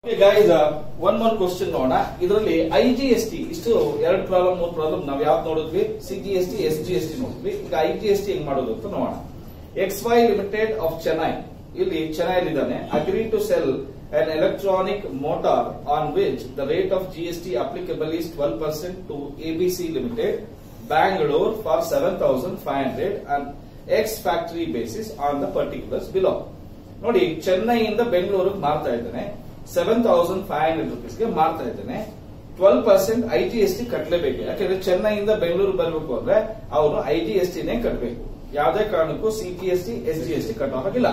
Guys one one question ನೋಡೋಣ ಇದರಲ್ಲಿ I G S T ಇಷ್ಟು ಎರಡು ಪ್ರಾಬ್ಲಮ್ ಮೂರು ಪ್ರಾಬ್ಲಮ್ ನಾವ್ ಯಾವ್ದು ನೋಡಿದ್ವಿ C G S T S G S T ನೋಡಿದ್ವಿ ಈಗ ಐ ಜಿ ಎಸ್ ಟಿ ಹೆಂಗ್ ಮಾಡೋದು ಅಂತ ನೋಡೋಣ X Y limited of Chennai ಇಲ್ಲಿ ಚೆನ್ನೈ ಇದ್ದಾನೆ agree to sell an electronic motor on which the rate of GST applicable is 12% to ABC Limited, Bangalore for 7,500 and X factory basis on the particulars below. ನೋಡಿ ಚೆನ್ನೈಯಿಂದ ಬೆಂಗಳೂರಿಗೆ ಮಾರ್ತಾ ಇದ್ದಾನೆ seven thousand five hundred ರುಪೀಸ್ಗೆ ಮಾರ್ತಾ ಇದ್ದಾನೆ twelve percent I G S T ಕಟ್ಟಲೇಬೇಕು ಯಾಕಂದ್ರೆ ಚೆನ್ನೈಯಿಂದ ಬೆಂಗಳೂರು ಬರಬೇಕು ಅಂದ್ರೆ ಅವನು ಐ ಜಿ ಎಸ್ ಟಿನೇ ಕಟ್ಟಬೇಕು ಯಾವುದೇ ಕಾರಣಕ್ಕೂ C G S T S G S T ಕಟ್ಟೋ ಹಾಗಿಲ್ಲ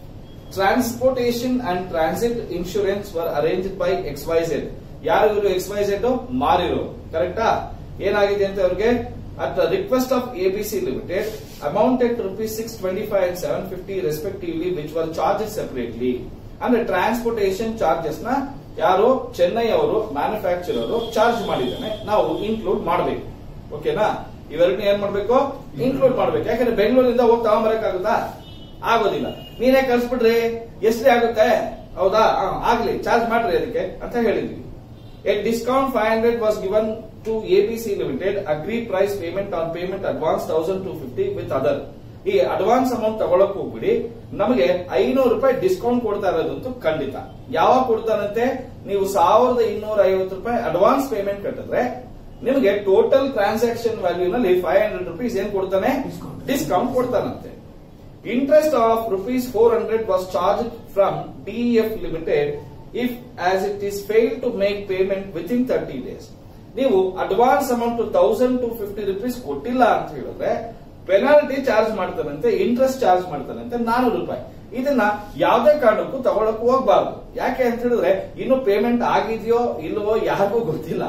transportation and transit insurance were arrange by X Y Z ಯಾರು ಇವರು ಎಕ್ಸ್ ವೈ ಝೆಡ್ ಮಾರಿರೋ ಕರೆಕ್ಟಾ ಏನಾಗಿದೆ ಅಂತ ಅವ್ರಿಗೆ at the request of ABC limited amounted rupees six twenty five and seven fifty respectively which were charges separately ಅಂದ್ರೆ transportation charges ನ ಯಾರು ಚೆನ್ನೈ ಅವರು ಮ್ಯಾನುಫ್ಯಾಕ್ಚರರ್ ಚಾರ್ಜ್ ಮಾಡಿದ್ದಾನೆ ನಾವು ಇನ್ಕ್ಲೂಡ್ ಮಾಡಬೇಕು ಓಕೆನಾ ಇವೆರಡನ್ನ ಏನ್ ಮಾಡ್ಬೇಕು ಇನ್ಕ್ಲೂಡ್ ಮಾಡ್ಬೇಕು ಯಾಕಂದ್ರೆ ಬೆಂಗಳೂರಿಂದ ಹೋಗಿ ತಗೊಂಬರಕ್ಕಾಗುತ್ತಾ ಆಗೋದಿಲ್ಲ ನೀನೇ ಕಳ್ಸ್ಬಿಡ್ರಿ ಎಷ್ಟೇ ಆಗುತ್ತೆ ಹೌದಾ ಆ, ಆಗ್ಲಿ ಚಾರ್ಜ್ ಮಾಡ್ರಿ ಅದಕ್ಕೆ ಅಂತ ಹೇಳಿದ್ವಿ a discount five hundred was given to ABC limited agree price payment on payment advance thousand two fifty with other ಈ ಅಡ್ವಾನ್ಸ್ ಅಮೌಂಟ್ ತಗೊಳಕ್ ಹೋಗ್ಬಿಡಿ ನಮಗೆ ಐನೂರು ರೂಪಾಯಿ ಡಿಸ್ಕೌಂಟ್ ಕೊಡ್ತಾ ಇರೋದಂತೂ ಖಂಡಿತ ಯಾವಾಗ ಕೊಡ್ತಾನಂತೆ ನೀವು ಸಾವಿರದ ಇನ್ನೂರ ಐವತ್ತು ರೂಪಾಯಿ ಅಡ್ವಾನ್ಸ್ ಪೇಮೆಂಟ್ ಕಟ್ಟಿದ್ರೆ ನಿಮಗೆ ಟೋಟಲ್ ಟ್ರಾನ್ಸಾಕ್ಷನ್ ವ್ಯಾಲ್ಯೂ ನಲ್ಲಿ ಫೈವ್ ಹಂಡ್ರೆಡ್ ರುಪೀಸ್ ಏನ್ ಕೊಡ್ತಾನೆ Discount. ಡಿಸ್ಕೌಂಟ್ ಕೊಡ್ತಾನಂತೆ Interest of rupees 400 was charged from DEF Limited if as it is failed to make payment within 30 days. ನೀವು advance amount thousand two fifty rupees ಕೊಟ್ಟಿಲ್ಲ ಅಂತ ಹೇಳಿದ್ರೆ penalty charge ಮಾಡ್ತಾನಂತೆ interest charge ಮಾಡ್ತಾನಂತೆ ನಾನೂರು ರೂಪಾಯಿ ಇದನ್ನ ಯಾವುದೇ ಕಾರಣಕ್ಕೂ ತಗೊಳಕ್ ಹೋಗ್ಬಾರ್ದು ಯಾಕೆ ಅಂತ ಹೇಳಿದ್ರೆ ಇನ್ನು ಪೇಮೆಂಟ್ ಆಗಿದೆಯೋ ಇಲ್ವೋ ಯಾರಿಗೂ ಗೊತ್ತಿಲ್ಲ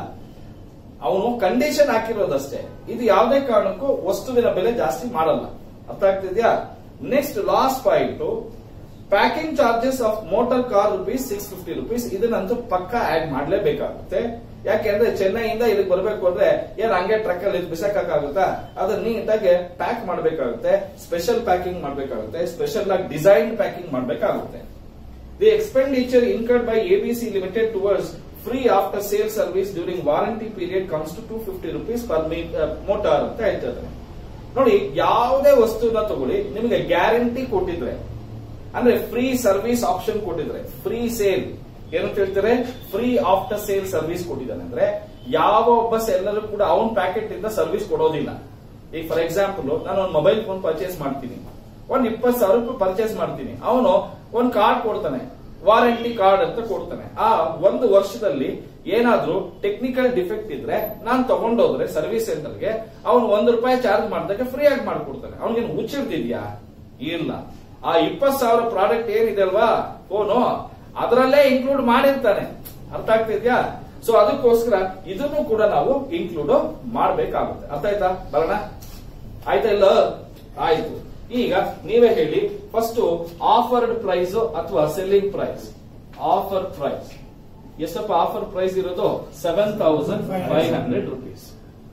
ಅವನು ಕಂಡೀಷನ್ ಹಾಕಿರೋದಷ್ಟೇ ಇದು ಯಾವುದೇ ಕಾರಣಕ್ಕೂ ವಸ್ತುವಿನ ಬೆಲೆ ಜಾಸ್ತಿ ಮಾಡಲ್ಲ ಅರ್ಥ ಆಗ್ತಿದ್ಯಾ next last point packing charges of motor car rupees six fifty rupees ಇದನ್ನಂತೂ ಪಕ್ಕ ಆಡ್ ಮಾಡ್ಲೇಬೇಕಾಗುತ್ತೆ ಯಾಕೆಂದ್ರೆ ಚೆನ್ನೈಯಿಂದ ಇದಕ್ಕೆ ಬರಬೇಕು ಅಂದ್ರೆ ಏನ್ ಹಂಗೆ ಟ್ರಕ್ ಅಲ್ಲಿ ಬಿಸಾಕಾಗುತ್ತಾ ಅದನ್ನ ನೀಟಾಗಿ ಪ್ಯಾಕ್ ಮಾಡಬೇಕಾಗುತ್ತೆ ಸ್ಪೆಷಲ್ ಪ್ಯಾಕಿಂಗ್ ಮಾಡಬೇಕಾಗುತ್ತೆ ಸ್ಪೆಷಲ್ ಆಗಿ ಡಿಸೈನ್ ಪ್ಯಾಕಿಂಗ್ ಮಾಡಬೇಕಾಗುತ್ತೆ The expenditure incurred by ABC Limited towards free after sale service during warranty period comes to 250 rupees per me- uh, motor ಅಂತ ಹೇಳ್ತಿದ್ದಾರೆ ನೋಡಿ ಯಾವುದೇ ವಸ್ತುನ ತಗೊಳ್ಳಿ ನಿಮಗೆ ಗ್ಯಾರಂಟಿ ಕೊಟ್ಟಿದ್ರೆ ಅಂದ್ರೆ ಫ್ರೀ ಸರ್ವಿಸ್ ಆಪ್ಷನ್ ಕೊಟ್ಟಿದ್ರೆ ಫ್ರೀ ಸೇಲ್ ಏನಂತ ಹೇಳ್ತಾರೆ ಫ್ರೀ ಆಫ್ಟರ್ ಸೇಲ್ ಸರ್ವಿಸ್ ಕೊಟ್ಟಿದ್ದಾನೆ ಅಂದ್ರೆ ಯಾವ ಒಬ್ಬ ಸೆಲ್ಲರ್ ಕೂಡ ಅವನ್ ಪ್ಯಾಕೆಟ್ ಇಂದ ಸರ್ವಿಸ್ ಕೊಡೋದಿಲ್ಲ ಈಗ ಫಾರ್ ಎಕ್ಸಾಂಪಲ್ ನಾನು ಒಂದು ಮೊಬೈಲ್ ಫೋನ್ ಪರ್ಚೇಸ್ ಮಾಡ್ತೀನಿ ಒಂದ್ ಇಪ್ಪತ್ತು ಸಾವಿರ ರೂಪಾಯಿ ಪರ್ಚೇಸ್ ಮಾಡ್ತೀನಿ ಅವನು ಒಂದ್ ಕಾರ್ಡ್ ಕೊಡ್ತಾನೆ ವಾರಂಟಿ ಕಾರ್ಡ್ ಅಂತ ಕೊಡ್ತಾನೆ ಆ ಒಂದು ವರ್ಷದಲ್ಲಿ ಏನಾದ್ರೂ ಟೆಕ್ನಿಕಲ್ ಡಿಫೆಕ್ಟ್ ಇದ್ರೆ ನಾನ್ ತಗೊಂಡೋದ್ರೆ ಸರ್ವಿಸ್ ಸೆಂಟರ್ಗೆ ಅವ್ನು ಒಂದ್ ರೂಪಾಯಿ ಚಾರ್ಜ್ ಮಾಡಿದಾಗ ಫ್ರೀ ಆಗಿ ಮಾಡ್ಕೊಡ್ತಾನೆ ಅವ್ನಿಗೇನು ಹುಚ್ಚಿಡ್ತಿದ್ಯಾ ಇಲ್ಲ ಆ ಇಪ್ಪತ್ ಸಾವಿರ ಪ್ರಾಡಕ್ಟ್ ಏನಿದೆ ಅಲ್ವಾ ಫೋನು ಅದರಲ್ಲೇ ಇನ್ಕ್ಲೂಡ್ ಮಾಡಿರ್ತಾನೆ ಅರ್ಥ ಆಗ್ತಿದ್ಯಾ ಸೊ ಅದಕ್ಕೋಸ್ಕರ ಇದನ್ನು ಕೂಡ ನಾವು ಇನ್ಕ್ಲೂಡ್ ಮಾಡ್ಬೇಕಾಗುತ್ತೆ ಅರ್ಥ ಆಯ್ತಾ ಬರೋಣ ಆಯ್ತಾ ಇಲ್ಲ ಆಯ್ತು ಈಗ ನೀವೇ ಹೇಳಿ ಫಸ್ಟ್ ಆಫರ್ಡ್ ಪ್ರೈಸ್ ಅಥವಾ ಸೆಲ್ಲಿಂಗ್ ಪ್ರೈಸ್ ಆಫರ್ ಪ್ರೈಸ್ ಎಷ್ಟಪ್ಪ ಆಫರ್ ಪ್ರೈಸ್ ಇರೋದು seven thousand five hundred rupees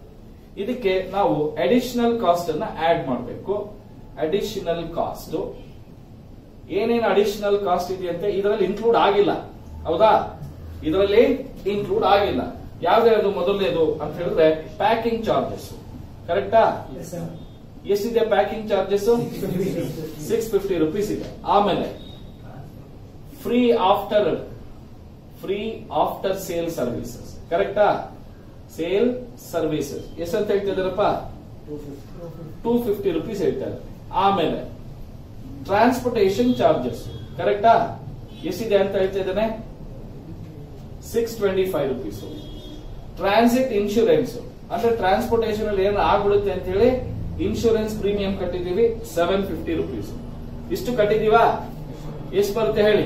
ಇದಕ್ಕೆ ನಾವು ಅಡಿಷನಲ್ ಕಾಸ್ಟ್ ಅನ್ನ ಆಡ್ ಮಾಡಬೇಕು ಅಡಿಷನಲ್ ಕಾಸ್ಟ್ ಏನೇನು ಅಡಿಷನಲ್ ಕಾಸ್ಟ್ ಇದೆಯಂತೆ ಇದರಲ್ಲಿ ಇನ್ಕ್ಲೂಡ್ ಆಗಿಲ್ಲ ಹೌದಾ ಇದರಲ್ಲಿ ಇನ್ಕ್ಲೂಡ್ ಆಗಿಲ್ಲ ಯಾವ್ದು ಮೊದಲನೇದು ಅಂತ ಹೇಳಿದ್ರೆ ಪ್ಯಾಕಿಂಗ್ ಚಾರ್ಜಸ್ ಕರೆಕ್ಟಾ Yes, sir. ಎಷ್ಟಿದೆ packing charges six fifty rupees ಇದೆ ಆಮೇಲೆ free after free after sale services ಕರೆಕ್ಟಾ ಸೇಲ್ ಸರ್ವಿಸಸ್ ಎಷ್ಟಂತ ಹೇಳ್ತಿದಾರಪ್ಪ ಟೂ ಫಿಫ್ಟಿ ರುಪೀಸ್ ಹೇಳ್ತಾ ಇದ್ದಾರೆ ಆಮೇಲೆ ಟ್ರಾನ್ಸ್ಪೋರ್ಟೇಷನ್ ಚಾರ್ಜಸ್ ಕರೆಕ್ಟಾ ಎಷ್ಟಿದೆ ಅಂತ ಹೇಳ್ತಾ ಇದ್ದಾನೆ six twenty five rupees transit insurance ಅಂದ್ರೆ ಟ್ರಾನ್ಸ್ಪೋರ್ಟೇಷನ್ ಅಲ್ಲಿ ಏನು ಆಗ್ಬಿಡುತ್ತೆ ಅಂತ ಹೇಳಿ ಇನ್ಶೂರೆನ್ಸ್ ಪ್ರೀಮಿಯಂ ಕಟ್ಟಿದೀವಿ ಸೆವೆನ್ ಫಿಫ್ಟಿ ರುಪೀಸ್ ಇಷ್ಟು ಕಟ್ಟಿದೀವಾ ಎಷ್ಟು ಬರುತ್ತೆ ಹೇಳಿ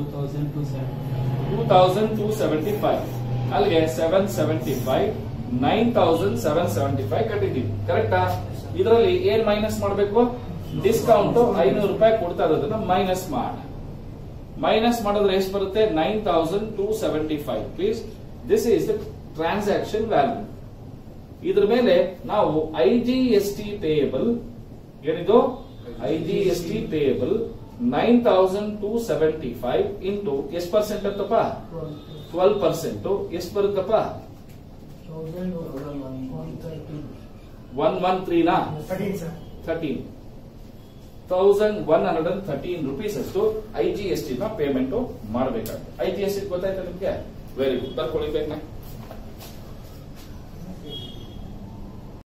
2270. Two thousand two seventy five ಅಲ್ಲಿಗೆ seven seventy five nine thousand seven seventy five ಕಟ್ಟಿದ್ದೀವಿ ಕರೆಕ್ಟಾ ಇದರಲ್ಲಿ ಏನ್ ಮೈನಸ್ ಮಾಡಬೇಕು ಡಿಸ್ಕೌಂಟ್ ಐನೂರು ರೂಪಾಯಿ ಕೊಡ್ತಾ ಇರೋದನ್ನ ಮೈನಸ್ ಮಾಡಿ ಮೈನಸ್ ಮಾಡಿದ್ರೆ ಎಷ್ಟು ಬರುತ್ತೆ nine thousand two seventy five rupees this is the transaction value ಇದ್ರ ಮೇಲೆ ನಾವು I G S T payable ಏನಿದು I G S T payable nine thousand two seventy five into ಎಷ್ಟು ಪರ್ಸೆಂಟ್ ಅಂತಪ್ಪ ಟ್ವೆಲ್ ಪರ್ಸೆಂಟ್ ಎಷ್ಟು ಬರುತ್ತಪ್ಪ ಒನ್ ಒನ್ ತ್ರೀನಾ thirteen thousand one hundred and thirteen rupees ಅಷ್ಟು ಐ ಜಿ ಎಸ್ ಟಿ ನ payment ಮಾಡಬೇಕಾಗುತ್ತೆ I G S T ಗೊತ್ತಾಯ್ತಾ ನಿಮ್ಗೆ ವೆರಿ ಗುಡ್ ಬರ್ಕೊಳ್ಳಿ ಬೇಕನೆ